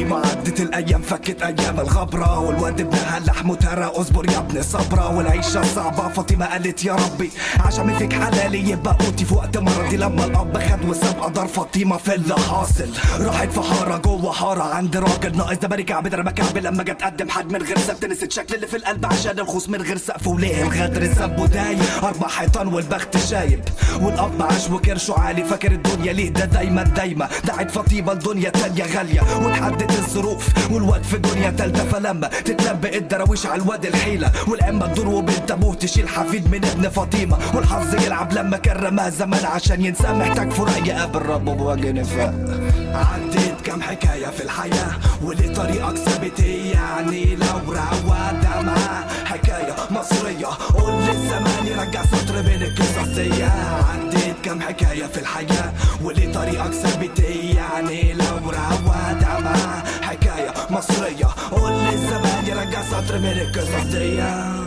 ما عدت الايام فكت ايام الغبرة والواد ابنها لحمه ترى اصبر يا ابني صبرة والعيشة صعبة فاطمة قالت يا ربي عشان فيك حلالي يبقى قوتي في وقت مرضي لما الاب خد وساب قدر فاطمة في اللي حاصل راحت في حارة جوه حارة عند راجل ناقص ده بارك عبد رمى كعب لما جت تقدم حد من غير سبت نسيت شكل اللي في القلب عشان الخوص من غير سقف وليه الغدر سب ودايم اربع حيطان والبخت شايب والاب عاش وكرشه عالي فاكر الدنيا ليه ده دايما دايما دعت فاطمة الدنيا تانية غالية وتحدد الظروف والواد في دنيا تالتة فلما تتنبئ الدراويش على الواد الحيلة والأمة تدور وبنت ابوه تشيل حفيد من ابن فاطمة والحظ يلعب لما كان رماه زمان عشان ينسى محتاج فراق يقابل ربه بوجه نفاق عديت كام حكاية في الحياة وليه طريقك ثابت إيه يعني لو رواد معاه حكاية مصرية قول للزمان يرجع سطر بين القصص دي عديت كام حكاية في الحياة وليه طريقك ثابت إيه يعني لو رواد معاه حكاية مصرية قول للزمان يرجع سطر من القصص دي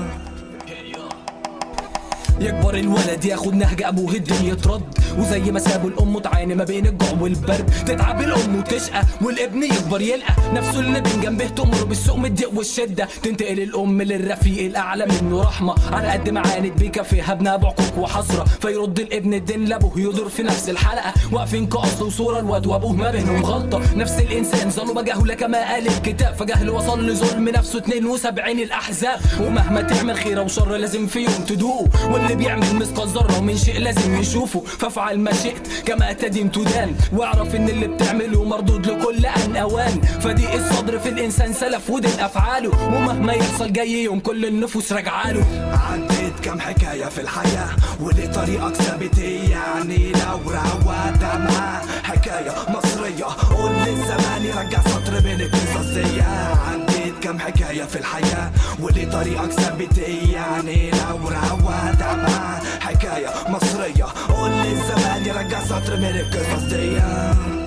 يكبر الولد ياخد نهج ابوه الدنيا ترد وزي ما سابوا الام تعاني ما بين الجوع والبرد تتعب الام وتشقى والابن يكبر يلقى نفسه اللي بين جنبه تمر بالسوق من الضيق والشده تنتقل الام للرفيق الاعلى منه رحمه على قد ما عانت بيكفيها ابنها بعقوق وحسره فيرد الابن الدين لابوه يدور في نفس الحلقه واقفين كاصل وصوره الواد وابوه ما بينهم غلطه نفس الانسان ظلم جهله كما قال الكتاب فجهل وصل لظلم نفسه 72 الاحزاب ومهما تعمل خيره وشر لازم في يوم تدوقه واللي بيعمل مثقال ذره من شيء لازم يشوفه فافعل ما شئت كما تدين تدان واعرف ان اللي بتعمله مردود لكل ان اوان فضيق الصدر في الانسان سلف ودين افعاله ومهما يحصل جاي يوم كل النفوس راجعاله عديت كام حكاية في الحياة وليه طريقك ثابت إيه يعني لو رواد معاه حكاية مصرية قول للزمان يرجع سطر بين القصص دي عديت كام حكاية في الحياة وليه طريقك ثابت إيه يعني لو رواد معاه حكاية مصرية قول للزمان يرجع سطر من القصص دي